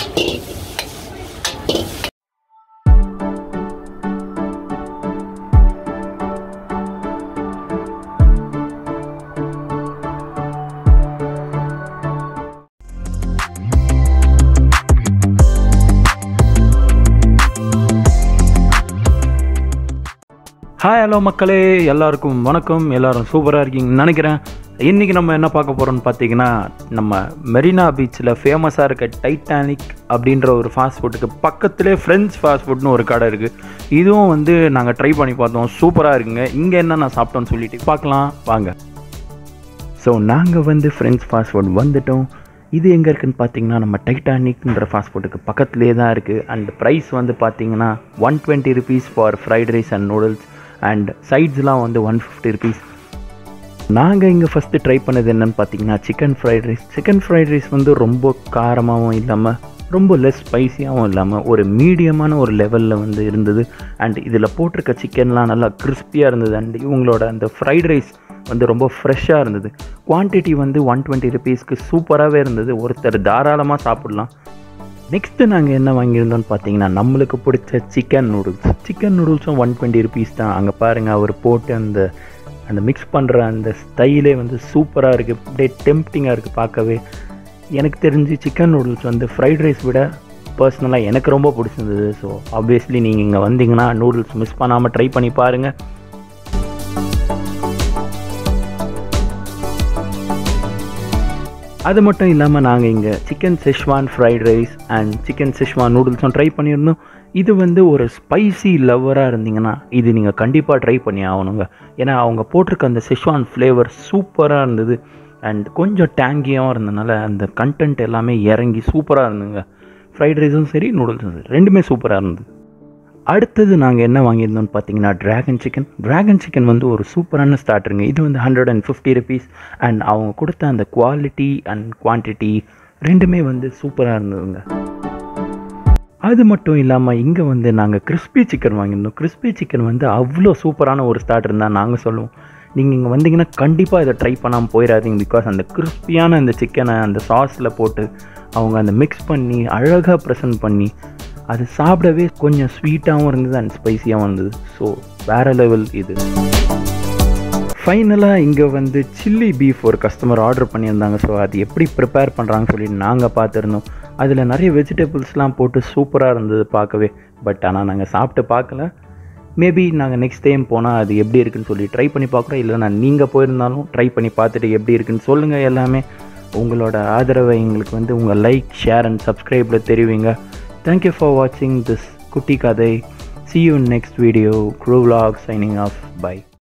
Hi hello மக்களே எல்லாருக்கும் வணக்கம் எல்லாரும் சூப்பராக இருக்கீங்கன்னு நினைக்கிறேன் இன்றைக்கி நம்ம என்ன பார்க்க போகிறோம்னு பார்த்தீங்கன்னா நம்ம மெரினா பீச்சில் ஃபேமஸாக இருக்க டைட்டானிக் அப்படின்ற ஒரு ஃபாஸ்ட் ஃபுட்டுக்கு பக்கத்துலேயே ஃப்ரெண்ட்ஸ் ஃபாஸ்ட் ஃபுட்னு ஒரு கடை இருக்குது இதுவும் வந்து நாங்கள் ட்ரை பண்ணி பார்த்தோம் சூப்பராக இருக்குங்க இங்கே என்ன நான் சாப்பிட்டோன்னு சொல்லிட்டு பார்க்கலாம் வாங்க ஸோ நாங்கள் வந்து ஃப்ரெண்ட்ஸ் ஃபாஸ்ட் ஃபுட் வந்துட்டோம் இது எங்கே இருக்குன்னு பார்த்தீங்கன்னா நம்ம டைட்டானிக்ன்ற ஃபாஸ்ட் ஃபுட்டுக்கு பக்கத்துலேயே தான் இருக்குது அண்ட் ப்ரைஸ் வந்து பார்த்தீங்கன்னா one twenty rupees for fried rice and noodles and சைட்ஸ்லாம் வந்து ஒன் ஃபிஃப்டி ருபீஸ் நாங்கள் இங்கே ஃபஸ்ட்டு ட்ரை பண்ணது என்னென்னு பார்த்தீங்கன்னா chicken fried rice chicken fried rice வந்து ரொம்ப காரமாகவும் இல்லாமல் ரொம்ப லெஸ் ஸ்பைசியாகவும் இல்லாமல் ஒரு மீடியமான ஒரு லெவலில் வந்து இருந்தது அண்ட் இதில் போட்டிருக்க சிக்கன்லாம் நல்லா கிறிஸ்பியாக இருந்தது அண்ட் இவங்களோட அந்த ஃப்ரைட் ரைஸ் வந்து ரொம்ப ஃப்ரெஷ்ஷாக இருந்தது குவான்டிட்டி வந்து ஒன் டுவெண்ட்டி ருபீஸ்க்கு சூப்பராகவே இருந்தது ஒருத்தர் தாராளமாக சாப்பிட்லாம் நெக்ஸ்ட்டு நாங்கள் என்ன வாங்கியிருந்தோம்னு பார்த்தீங்கன்னா நம்மளுக்கு பிடிச்ச சிக்கன் நூடுல்ஸ் சிக்கன் நூடுல்ஸும் ஒன் டுவெண்ட்டி ருபீஸ் தான் அங்கே பாருங்கள் அவர் போட்டு அந்த அந்த மிக்ஸ் பண்ணுற அந்த ஸ்டைலே வந்து சூப்பராக இருக்குது அப்படியே டெம்ப்டிங்காக இருக்குது பார்க்கவே எனக்கு தெரிஞ்சு சிக்கன் நூடுல்ஸ் வந்து ஃப்ரைட் ரைஸ் விட பர்சனலாக எனக்கு ரொம்ப பிடிச்சிருந்தது ஸோ ஆப்வியஸ்லி நீங்கள் இங்கே வந்தீங்கன்னா நூடுல்ஸ் மிஸ் பண்ணாமல் ட்ரை பண்ணி பாருங்கள் அது மட்டும் இல்லாமல் நாங்கள் இங்கே chicken schezwan fried rice and chicken schezwan நூடுல்ஸும் ட்ரை பண்ணியிருந்தோம் இது வந்து ஒரு ஸ்பைசி லவ்வராக இருந்தீங்கன்னா இது நீங்கள் கண்டிப்பாக ட்ரை பண்ணி ஆகணுங்க ஏன்னா அவங்க போட்டிருக்க அந்த செஷ்வான் ஃப்ளேவர் சூப்பராக இருந்தது அண்ட் கொஞ்சம் டேங்கியாகவும் இருந்ததுனால அந்த கண்டென்ட் எல்லாமே இறங்கி சூப்பராக இருந்ததுங்க ஃப்ரைட் ரைஸும் சரி நூடுல்ஸும் சரி ரெண்டுமே சூப்பராக இருந்தது அடுத்தது நாங்கள் என்ன வாங்கியிருந்தோம்னு பார்த்தீங்கன்னா ட்ராகன் சிக்கன் ட்ராகன் சிக்கன் வந்து ஒரு சூப்பரான ஸ்டார்டருங்க இது வந்து hundred and fifty rupees and அவங்க கொடுத்த அந்த குவாலிட்டி அண்ட் குவான்டிட்டி ரெண்டுமே வந்து சூப்பராக இருந்ததுங்க அது மட்டும் இல்லாமல் இங்கே வந்து நாங்கள் கிறிஸ்பி சிக்கன் வாங்கியிருந்தோம் கிறிஸ்பி சிக்கன் வந்து அவ்வளோ சூப்பரான ஒரு ஸ்டார்டர் தான் நாங்கள் சொல்லுவோம் நீங்கள் இங்கே வந்தீங்கன்னா கண்டிப்பாக இதை ட்ரை பண்ணாமல் போயிடாதீங்க பிகாஸ் அந்த கிறிஸ்பியான அந்த சிக்கனை அந்த சாஸில் போட்டு அவங்க அந்த மிக்ஸ் பண்ணி அழகாக ப்ரெசன்ட் பண்ணி அது சாப்பிடவே கொஞ்சம் ஸ்வீட்டாகவும் இருந்தது அண்ட் ஸ்பைசியாகவும் இருந்தது ஸோ வேறு லெவல் இது ஃபைனலாக இங்கே வந்து சில்லி பீஃப் ஒரு கஸ்டமர் ஆர்டர் பண்ணியிருந்தாங்க ஸோ அது எப்படி ப்ரிப்பேர் பண்ணுறாங்கன்னு சொல்லி நாங்கள் பார்த்துருந்தோம் அதில் நிறைய வெஜிடபிள்ஸ்லாம் போட்டு சூப்பராக இருந்தது பார்க்கவே பட் ஆனால் நாங்கள் சாப்பிட்டு பார்க்கல மேபி நாங்கள் நெக்ஸ்ட் டைம் போனால் அது எப்படி இருக்குன்னு சொல்லி ட்ரை பண்ணி பார்க்குறோம் இல்லைனா நீங்கள் போயிருந்தாலும் ட்ரை பண்ணி பார்த்துட்டு எப்படி இருக்குன்னு சொல்லுங்கள் எல்லாமே உங்களோட ஆதரவை எங்களுக்கு வந்து உங்கள் லைக் ஷேர் அண்ட் சப்ஸ்கிரைபில் தெரிவிங்க Thank you for watching this Kutti Kadai. See you in next video. Crew Vlog signing off. Bye.